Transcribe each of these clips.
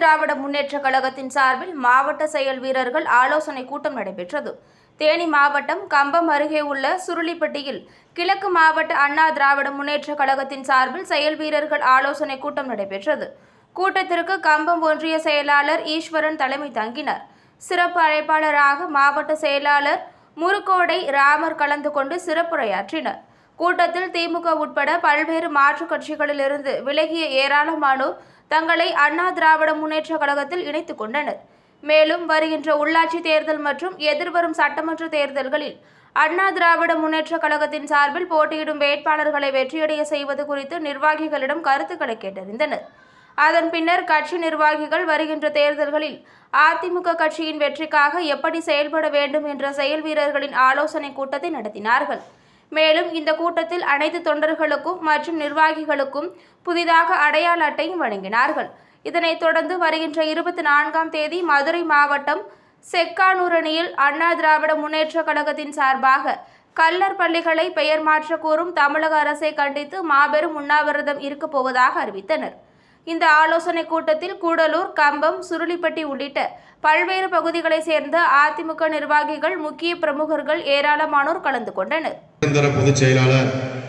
திராவிட முன்னேற்ற கழகத்தின் சார்பில் மாவட்ட செயல் வீரர்கள் ஆலோசனை கூட்டம் நடைபெற்றது தேனி மாவட்டம் கம்பம் அருகே உள்ள சுருளிப்பட்டியில் கிழக்கு மாவட்ட அண்ணா திராவிட முன்னேற்ற கழகத்தின் சார்பில் செயல் வீரர்கள் ஆலோசனை கூட்டம் நடைபெற்றது கூட்டத்திற்கு கம்பம் ஒன்றிய செயலாளர் ஈஸ்வரன் தலைமை தங்கினார் சிறப்பு அழைப்பாளராக மாவட்ட செயலாளர் முருக்கோடை ராமர் கலந்து கொண்டு சிறப்புரையாற்றினர் கூட்டத்தில் திமுக உட்பட பல்வேறு மாற்றுக் கட்சிகளிலிருந்து விலகிய ஏராளமானோர் தங்களை அண்ணா திராவிட முன்னேற்ற கழகத்தில் இணைத்துக் கொண்டனர் மேலும் வருகின்ற உள்ளாட்சி தேர்தல் மற்றும் எதிர்வரும் சட்டமன்ற தேர்தல்களில் அண்ணா திராவிட முன்னேற்ற கழகத்தின் சார்பில் போட்டியிடும் வேட்பாளர்களை வெற்றியடைய செய்வது குறித்து நிர்வாகிகளிடம் கருத்துக்களை கேட்டறிந்தனர் அதன் பின்னர் கட்சி நிர்வாகிகள் வருகின்ற தேர்தல்களில் அதிமுக கட்சியின் வெற்றிக்காக எப்படி செயல்பட வேண்டும் என்ற செயல் வீரர்களின் ஆலோசனை கூட்டத்தை நடத்தினார்கள் மேலும் இந்த கூட்டத்தில் அனைத்து தொண்டர்களுக்கும் மற்றும் நிர்வாகிகளுக்கும் புதிதாக அடையாள அட்டையும் வழங்கினார்கள் இதனைத் தொடர்ந்து வருகின்ற இருபத்தி நான்காம் தேதி மதுரை மாவட்டம் செக்கானூரணியில் அண்ணா திராவிட முன்னேற்ற கழகத்தின் சார்பாக கல்லர் பள்ளிகளை பெயர் மாற்ற கோரும் தமிழக அரசை கண்டித்து மாபெரும் உண்ணாவிரதம் இருக்கப் போவதாக அறிவித்தனர் இந்த ஆலோசனை கூட்டத்தில் கூடலூர் கம்பம் சுருளிப்பட்டி உள்ளிட்ட பல்வேறு பகுதிகளைச் சேர்ந்த அதிமுக நிர்வாகிகள் முக்கிய பிரமுகர்கள் ஏராளமானோர் கலந்து கொண்டனர் நிரந்தர பொதுச் செயலாளர்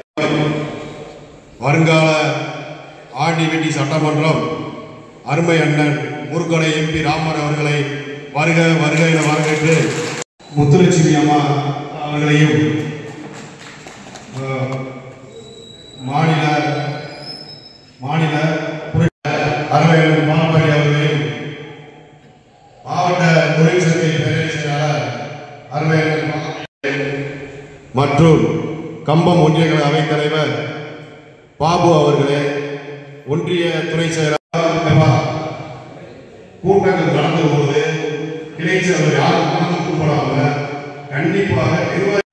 வருங்கால ஆண்டிவெட்டி சட்டமன்றம் அருமை அண்ணன் முருகனை எம்பி ராமர் அவர்களை வருக வருக என வரவேற்று முத்துலட்சுமி அம்மா அவர்களையும் அஹ், மாநில மாநில புரட்சி- அருமை அண்ணன் பாலபாடி அவர்களையும் மாவட்ட தொழிற்சங்க பேரவை செயலாளர் அருமை அண்ணன் பாலபாடி மற்றும் கம்பம் ஒன்றிய கழக அவைத் தலைவர் பாபு அவர்களே ஒன்றிய துணை செயலாளர் கூட்டங்கள் நடந்த போது கிளை செயலர் யாரும் மனது கூப்பிடாம கண்டிப்பாக நிர்வாகி